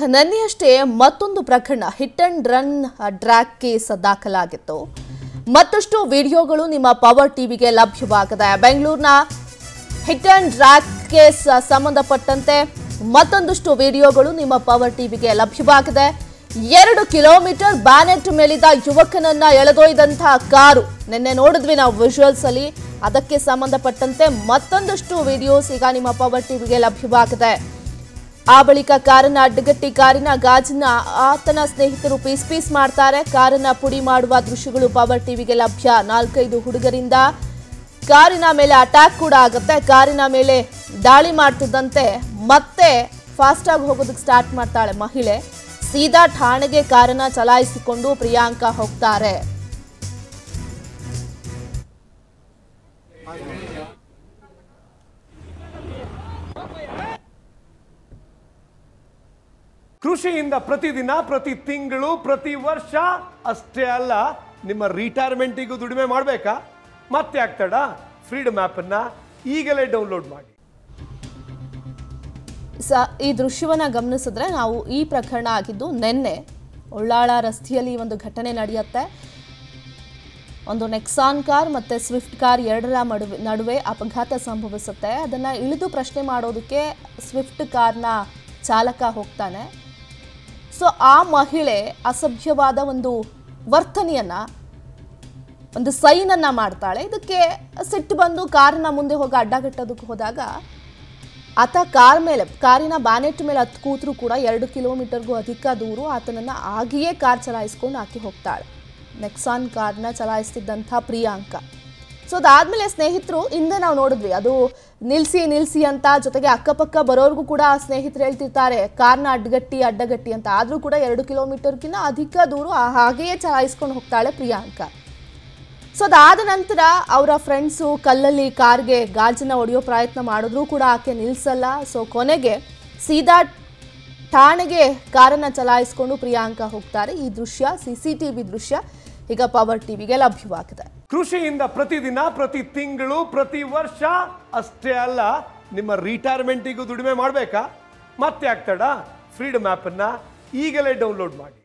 ನಿನ್ನೆಯಷ್ಟೇ ಮತ್ತೊಂದು ಪ್ರಕರಣ hit and run drag case ದಾಖಲಾಗಿತ್ತು ಮತ್ತಷ್ಟು ವಿಡಿಯೋಗಳು ನಿಮ್ಮ ಪವರ್ ಟಿವಿಗೆ ಲಭ್ಯವಾಗಿದೆ ಬೆಂಗಳೂರಿನ ಹಿಟ್ ಅಂಡ್ ಡ್ರ್ಯಾಗ್ ಕೇಸ್ ಸಂಬಂಧಪಟ್ಟಂತೆ ಮತ್ತೊಂದಷ್ಟು ವಿಡಿಯೋಗಳು ನಿಮ್ಮ ಪವರ್ ಟಿವಿಗೆ ಲಭ್ಯವಾಗಿದೆ ಎರಡು ಕಿಲೋಮೀಟರ್ ಬ್ಯಾನೆಟ್ ಮೇಲಿದ್ದ ಯುವಕನನ್ನ ಎಳೆದೊಯ್ದಂತಹ ಕಾರು ನಿನ್ನೆ ನೋಡಿದ್ವಿ ನಾವು ವಿಜುವಲ್ಸ್ ಅಲ್ಲಿ ಅದಕ್ಕೆ ಸಂಬಂಧಪಟ್ಟಂತೆ ಮತ್ತೊಂದಷ್ಟು ವಿಡಿಯೋಸ್ ಈಗ ನಿಮ್ಮ ಪವರ್ ಟಿವಿಗೆ ಲಭ್ಯವಾಗಿದೆ ಆ ಬಳಿಕ ಕಾರನ್ನ ಅಡ್ಡಗಟ್ಟಿ ಕಾರಿನ ಗಾಜನ್ನ ಆತನ ಸ್ನೇಹಿತರು ಪೀಸ್ ಪೀಸ್ ಮಾಡ್ತಾರೆ ಕಾರನ್ನ ಪುಡಿ ಮಾಡುವ ದೃಶ್ಯಗಳು ಪವರ್ ಟಿವಿಗೆ ಲಭ್ಯ ನಾಲ್ಕೈದು ಹುಡುಗರಿಂದ ಕಾರಿನ ಮೇಲೆ ಅಟ್ಯಾಕ್ ಕೂಡ ಆಗುತ್ತೆ ಕಾರಿನ ಮೇಲೆ ದಾಳಿ ಮಾಡ್ತಿದ್ದಂತೆ ಮತ್ತೆ ಫಾಸ್ಟ್ ಆಗಿ ಹೋಗೋದಕ್ಕೆ ಸ್ಟಾರ್ಟ್ ಮಾಡ್ತಾಳೆ ಮಹಿಳೆ ಸೀದಾ ಠಾಣೆಗೆ ಕಾರನ್ನ ಚಲಾಯಿಸಿಕೊಂಡು ಪ್ರಿಯಾಂಕಾ ಹೋಗ್ತಾರೆ ಕೃಷಿಯಿಂದ ಪ್ರತಿದಿನ ಪ್ರತಿ ತಿಂಗಳು ಪ್ರತಿ ವರ್ಷ ಅಷ್ಟೇ ಅಲ್ಲ ನಿಮ್ಮ ರಿಟೈರ್ಮೆಂಟಿಗೂ ದುಡಿಮೆ ಮಾಡಬೇಕಾ ಮತ್ತೆ ಆಗ್ತಡ ಫ್ರೀಡಮ್ ಆ್ಯಪನ್ನು ಈಗಲೇ ಡೌನ್ಲೋಡ್ ಮಾಡಿ ಸ ಈ ದೃಶ್ಯವನ್ನ ಗಮನಿಸಿದ್ರೆ ನಾವು ಈ ಪ್ರಕರಣ ಆಗಿದ್ದು ನಿನ್ನೆ ಉಳ್ಳಾಳ ರಸ್ತೆಯಲ್ಲಿ ಒಂದು ಘಟನೆ ನಡೆಯುತ್ತೆ ಒಂದು ನೆಕ್ಸಾನ್ ಕಾರ್ ಮತ್ತು ಸ್ವಿಫ್ಟ್ ಕಾರ್ ಎರಡರ ಮಡುವೆ ನಡುವೆ ಅಪಘಾತ ಸಂಭವಿಸುತ್ತೆ ಅದನ್ನು ಇಳಿದು ಪ್ರಶ್ನೆ ಮಾಡೋದಕ್ಕೆ ಸ್ವಿಫ್ಟ್ ಕಾರ್ನ ಚಾಲಕ ಹೋಗ್ತಾನೆ ಸೊ ಆ ಮಹಿಳೆ ಅಸಭ್ಯವಾದ ಒಂದು ವರ್ತನೆಯನ್ನು ಒಂದು ಸೈನನ್ನು ಮಾಡ್ತಾಳೆ ಇದಕ್ಕೆ ಸಿಟ್ಟು ಬಂದು ಕಾರಿನ ಮುಂದೆ ಹೋಗಿ ಅಡ್ಡಗಟ್ಟೋದಕ್ಕೆ ಹೋದಾಗ ಆತ ಕಾರ್ ಮೇಲೆ ಕಾರಿನ ಬ್ಯಾನೆಟ್ ಮೇಲೆ ಹತ್ತು ಕೂತ್ರು ಕೂಡ ಎರಡು ಕಿಲೋಮೀಟರ್ಗೂ ಅಧಿಕ ದೂರ ಆತನನ್ನು ಆಗಿಯೇ ಕಾರ್ ಚಲಾಯಿಸ್ಕೊಂಡು ಆಕೆ ಹೋಗ್ತಾಳೆ ನೆಕ್ಸಾನ್ ಕಾರ್ನ ಚಲಾಯಿಸ್ತಿದ್ದಂಥ ಪ್ರಿಯಾಂಕ ಸೊ ಅದಾದಮೇಲೆ ಸ್ನೇಹಿತರು ಹಿಂದೆ ನಾವು ನೋಡಿದ್ವಿ ಅದು ನಿಲ್ಲಿಸಿ ನಿಲ್ಲಿಸಿ ಅಂತ ಜೊತೆಗೆ ಅಕ್ಕಪಕ್ಕ ಬರೋರ್ಗೂ ಕೂಡ ಆ ಸ್ನೇಹಿತರು ಹೇಳ್ತಿರ್ತಾರೆ ಕಾರ್ನ ಅಡ್ಡಗಟ್ಟಿ ಅಡ್ಡಗಟ್ಟಿ ಅಂತ ಆದರೂ ಕೂಡ ಎರಡು ಕಿಲೋಮೀಟರ್ಗಿಂತ ಅಧಿಕ ದೂರ ಆ- ಹಾಗೆಯೇ ಚಲಾಯಿಸ್ಕೊಂಡು ಹೋಗ್ತಾಳೆ ಪ್ರಿಯಾಂಕಾ ಸೊ ಅದಾದ ನಂತರ ಅವರ ಫ್ರೆಂಡ್ಸು ಕಲ್ಲಲ್ಲಿ ಕಾರ್ಗೆ ಗಾಜನ್ನ ಹೊಡೆಯೋ ಪ್ರಯತ್ನ ಮಾಡಿದ್ರೂ ಕೂಡ ಆಕೆ ನಿಲ್ಲಿಸಲ್ಲ ಸೊ ಕೊನೆಗೆ ಸೀದಾ ಠಾಣೆಗೆ ಕಾರನ್ನು ಚಲಾಯಿಸ್ಕೊಂಡು ಪ್ರಿಯಾಂಕಾ ಹೋಗ್ತಾರೆ ಈ ದೃಶ್ಯ ಸಿ ಸಿ ಟಿ ವಿ ದೃಶ್ಯ ಈಗ ಪವರ್ ಟಿವಿಗೆ ಲಭ್ಯವಾಗಿದೆ ಕೃಷಿಯಿಂದ ಪ್ರತಿದಿನ ಪ್ರತಿ ತಿಂಗಳು ಪ್ರತಿ ವರ್ಷ ಅಷ್ಟೇ ಅಲ್ಲ ನಿಮ್ಮ ರಿಟೈರ್ಮೆಂಟಿಗೂ ದುಡಿಮೆ ಮಾಡಬೇಕಾ ಮತ್ತೆ ಆಗ್ತಡ ಫ್ರೀಡಮ್ ಆ್ಯಪನ್ನು ಈಗಲೇ ಡೌನ್ಲೋಡ್ ಮಾಡಿ